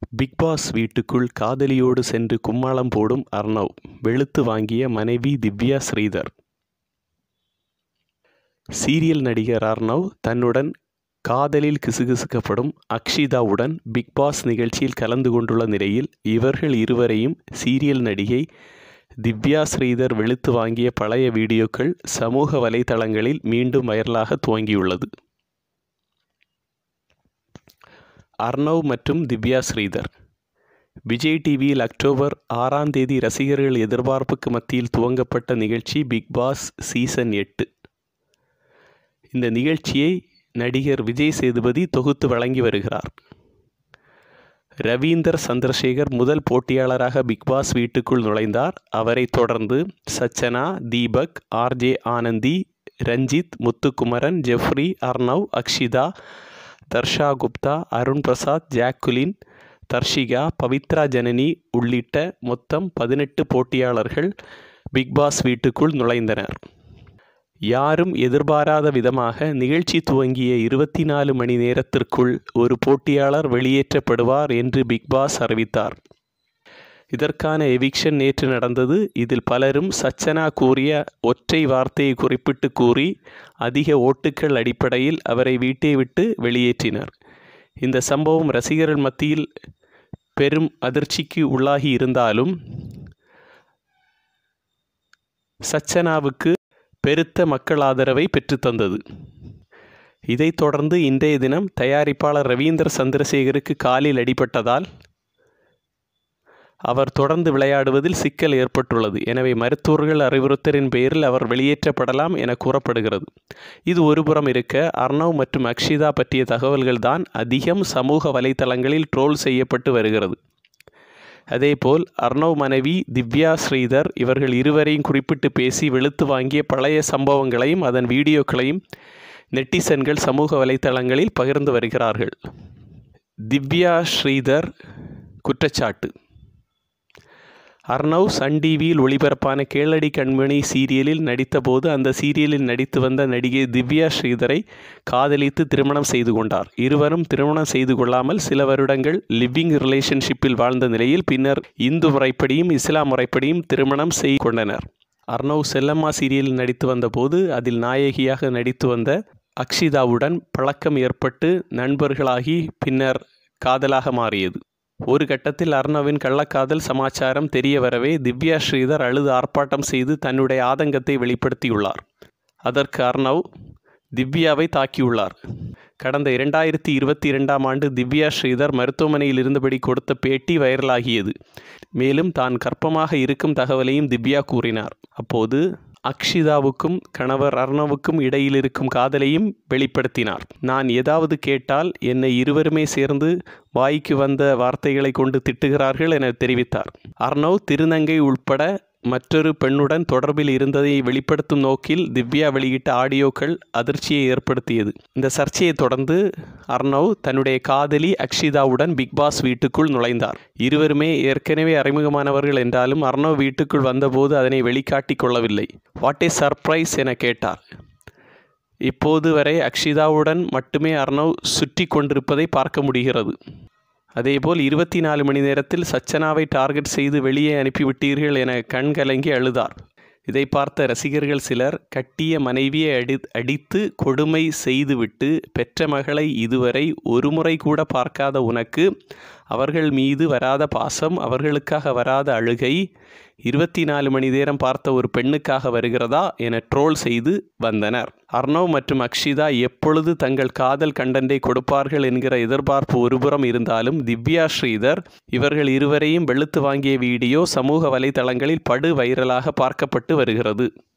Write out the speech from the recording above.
Bigg Boss வீட்டுக்குள் காதலியோடு சென்று கும்மாளம் போடும் அர்ணவ் வெளுத்து வாங்கிய மனைவி திவ்யா ஸ்ரீதர் சீரியல் நடிகர் அர்ணவ் தன்னுடன் காதலில் கிசுகிசுக்கப்படும் அக்ஷிதாவுடன் பிக்பாஸ் நிகழ்ச்சியில் கலந்து கொண்டுள்ள நிலையில் இவர்கள் இருவரையும் சீரியல் நடிகை திவ்யா ஸ்ரீதர் வெளுத்து வாங்கிய பழைய வீடியோக்கள் சமூக வலைதளங்களில் மீண்டும் வைரலாக துவங்கியுள்ளது அர்ணவ் மற்றும் திவ்யா ஸ்ரீதர் விஜய் டிவியில் அக்டோபர் ஆறாம் தேதி ரசிகர்கள் எதிர்பார்ப்புக்கு மத்தியில் துவங்கப்பட்ட நிகழ்ச்சி பிக் பாஸ் சீசன் எட்டு இந்த நிகழ்ச்சியை நடிகர் விஜய் சேதுபதி தொகுத்து வழங்கி வருகிறார் ரவீந்தர் சந்திரசேகர் முதல் போட்டியாளராக பிக்பாஸ் வீட்டுக்குள் நுழைந்தார் அவரை தொடர்ந்து Sachana Deepak RJ Anandhi Ranjith Muthukumaran Jeffrey Arnav Akshitha Dharsha Gupta Arun Prasad Jacqueline Dharshika Pavithra Janani உள்ளிட்ட மொத்தம் பதினெட்டு போட்டியாளர்கள் பிக்பாஸ் வீட்டுக்குள் நுழைந்தனர் யாரும் எதிர்பாராத விதமாக நிகழ்ச்சி துவங்கிய இருபத்தி நாலு மணி நேரத்திற்குள் ஒரு போட்டியாளர் வெளியேற்றப்படுவார் என்று பிக்பாஸ் அறிவித்தார் இதற்கான எவிக்ஷன் நேற்று நடந்தது இதில் பலரும் சச்சனா கூறிய ஒற்றை வார்த்தையை குறிப்பிட்டு கூறி அதிக ஓட்டுக்கள் அடிப்படையில் அவரை வீட்டை விட்டு வெளியேற்றினர் இந்த சம்பவம் ரசிகர்கள் மத்தியில் பெரும் அதிர்ச்சிக்கு உள்ளாகி இருந்தாலும் சச்சனாவுக்கு பெருத்த மக்கள் ஆதரவை பெற்றுத்தந்தது இதைத் தொடர்ந்து இன்றைய தினம் தயாரிப்பாளர் ரவீந்திர சந்திரசேகருக்கு காலில் அடிபட்டதால் அவர் தொடர்ந்து விளையாடுவதில் சிக்கல் ஏற்பட்டுள்ளது எனவே மருத்துவர்கள் அறிவுறுத்தலின் பெயரில் அவர் வெளியேற்றப்படலாம் என கூறப்படுகிறது இது ஒருபுறம் இருக்க அர்ணவ் மற்றும் அக்ஷிதா பற்றிய தகவல்கள் தான் அதிகம் சமூக வலைத்தளங்களில் ட்ரோல் செய்யப்பட்டு வருகிறது அதேபோல் அர்ணவ் மனைவி திவ்யா ஸ்ரீதர் இவர்கள் இருவரையும் குறிப்பிட்டு பேசி வெளுத்து வாங்கிய பழைய சம்பவங்களையும் அதன் வீடியோக்களையும் நெட்டிசன்கள் சமூக வலைத்தளங்களில் பகிர்ந்து வருகிறார்கள் திவ்யா ஸ்ரீதர் குற்றச்சாட்டு அர்ணவ் சன் டிவியில் ஒளிபரப்பான கேளடி கண்மணி சீரியலில் நடித்தபோது அந்த சீரியலில் நடித்து வந்த நடிகை திவ்யா ஸ்ரீதரை காதலித்து திருமணம் செய்து கொண்டார் இருவரும் திருமணம் செய்து கொள்ளாமல் சில வருடங்கள் லிவிங் ரிலேஷன்ஷிப்பில் வாழ்ந்த நிலையில் பின்னர் இந்து முறைப்படியும் இஸ்லாம் முறைப்படியும் திருமணம் செய்து கொண்டனர் அர்ணவ் செல்லம்மா சீரியலில் நடித்து வந்தபோது அதில் நாயகியாக நடித்து வந்த அக்ஷிதாவுடன் பழக்கம் ஏற்பட்டு நண்பர்களாகி பின்னர் காதலாக மாறியது ஒரு கட்டத்தில் அர்ணவின் கள்ளக்காதல் சமாச்சாரம் தெரிய வரவே திவ்யா ஸ்ரீதர் அழுது ஆர்ப்பாட்டம் செய்து தன்னுடைய ஆதங்கத்தை வெளிப்படுத்தியுள்ளார் அதற்கு அர்ணவ் திவ்யாவை தாக்கியுள்ளார் கடந்த இரண்டாயிரத்தி இருபத்தி இரண்டாம் ஆண்டு திவ்யா ஸ்ரீதர் மருத்துவமனையில் இருந்தபடி கொடுத்த பேட்டி வைரலாகியது மேலும் தான் கர்ப்பமாக இருக்கும் தகவலையும் திவ்யா கூறினார் அப்போது அக்ஷிதாவுக்கும் கணவர் அர்ணவுக்கும் இடையில் இருக்கும் காதலையும் வெளிப்படுத்தினார் நான் ஏதாவது கேட்டால் என்னை இருவருமே சேர்ந்து வாய்க்கு வந்த வார்த்தைகளை கொண்டு திட்டுகிறார்கள் என தெரிவித்தார் அர்ணவ் திருநங்கை உட்பட மற்றொரு பெண்ணுடன் தொடர்பில் இருந்ததை வெளிப்படுத்தும் நோக்கில் திவ்யா வெளியிட்ட ஆடியோக்கள் அதிர்ச்சியை ஏற்படுத்தியது இந்த சர்ச்சையை தொடர்ந்து அர்ணவ் தன்னுடைய காதலி அக்ஷிதாவுடன் பிக்பாஸ் வீட்டுக்குள் நுழைந்தார் இருவருமே ஏற்கனவே அறிமுகமானவர்கள் என்றாலும் அர்ணவ் வீட்டுக்குள் வந்தபோது அதனை வெளிக்காட்டி கொள்ளவில்லை வாட் ஏ சர்ப்ரைஸ் என கேட்டார் இப்போது வரை அக்ஷிதாவுடன் மட்டுமே அர்ணவ் சுற்றி கொண்டிருப்பதை பார்க்க முடிகிறது அதேபோல் இருபத்தி நாலு மணி நேரத்தில் சச்சனாவை டார்கெட் செய்து வெளியே அனுப்பிவிட்டீர்கள் என கண் கலங்கி அழுதார் இதை பார்த்த ரசிகர்கள் சிலர் கட்டிய மனைவியை அடி அடித்து கொடுமை செய்துவிட்டு பெற்ற மகளை இதுவரை ஒருமுறை கூட பார்க்காத உனக்கு அவர்கள் மீது வராத பாசம் அவர்களுக்காக வராத அழுகை இருபத்தி நாலு மணி நேரம் பார்த்த ஒரு பெண்ணுக்காக வருகிறதா என ட்ரோல் செய்து வந்தனர் அர்ணவ் மற்றும் அக்ஷிதா எப்பொழுது தங்கள் காதல் கண்டனை கொடுப்பார்கள் என்கிற எதிர்பார்ப்பு ஒருபுறம் இருந்தாலும் திவ்யா ஸ்ரீதர் இவர்கள் இருவரையும் வெளுத்து வாங்கிய வீடியோ சமூக வலைதளங்களில் படு வைரலாக பார்க்கப்பட்டு வருகிறது